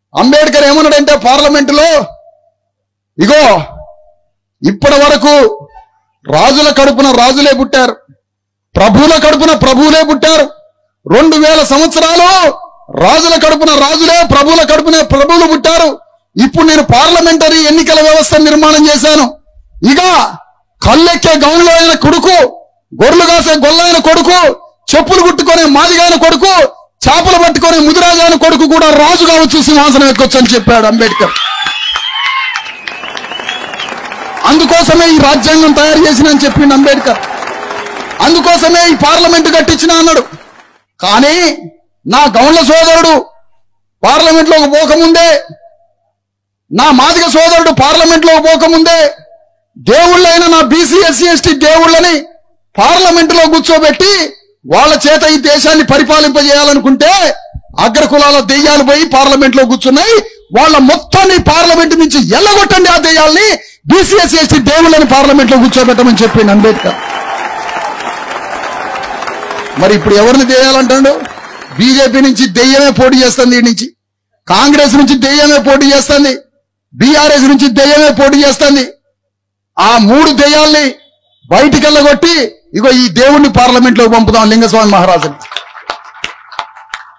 అంబేద్కర్ ఏమన్నాడంటే పార్లమెంటులో ఇగో ఇప్పటి వరకు రాజుల కడుపున రాజులే పుట్టారు ప్రభువుల కడుపున ప్రభువులే పుట్టారు రెండు వేల సంవత్సరాలు రాజుల కడుపున రాజులే ప్రభువుల కడుపున ప్రభువులు పుట్టారు ఇప్పుడు నేను పార్లమెంటరీ ఎన్నికల వ్యవస్థ నిర్మాణం చేశాను ఇక కళ్ళెక్కే గౌన్లో అయిన కొడుకు గొర్రెలు కాసే గొల్లైన కొడుకు చెప్పులు కుట్టుకునే మాదిగాయన కొడుకు చేపలు పట్టుకునే ముదిరాజైన కొడుకు కూడా రాజు కావచ్చు సింహాసనం ఎక్కొచ్చు అని చెప్పాడు అంబేద్కర్ అందుకోసమే ఈ రాజ్యాంగం తయారు చేసిన అని చెప్పిండు అంబేద్కర్ అందుకోసమే ఈ పార్లమెంట్ కట్టించిన అన్నాడు కానీ నా గౌండ్ల సోదరుడు పార్లమెంట్ లోకి పోకముందే నా మాదిగ సోదరుడు పార్లమెంట్ లోకి పోకముందే దేవుళ్ళైన నా బీసీ ఎస్సీ ఎస్టీ దేవుళ్ళని పార్లమెంట్ లో కూర్చోబెట్టి వాళ్ళ చేత ఈ దేశాన్ని పరిపాలింపజేయాలనుకుంటే అగ్ర కులాల దెయ్యాలు పోయి పార్లమెంట్ లో కూర్చున్నాయి వాళ్ళ మొత్తాన్ని పార్లమెంట్ నుంచి ఎల్లగొట్టండి ఆ దెయ్యాల్ని బీసీఎస్ ఎస్టీ దేవుళ్ళని పార్లమెంట్ లో కూర్చోబెట్టమని చెప్పింది అంబేద్కర్ మరి ఇప్పుడు ఎవరిని దెయ్యాలంటాడు బీజేపీ నుంచి దెయ్యమే పోటీ చేస్తుంది ఈ నుంచి కాంగ్రెస్ నుంచి దెయ్యమే పోటీ చేస్తుంది బీఆర్ఎస్ నుంచి దెయ్యమే పోటీ చేస్తుంది ఆ మూడు దెయ్యాల్ని బయటికి వెళ్ళగొట్టి ఇగో ఈ దేవుణ్ణి పార్లమెంట్ లోకి పంపుదాం లింగస్వామి మహారాజుని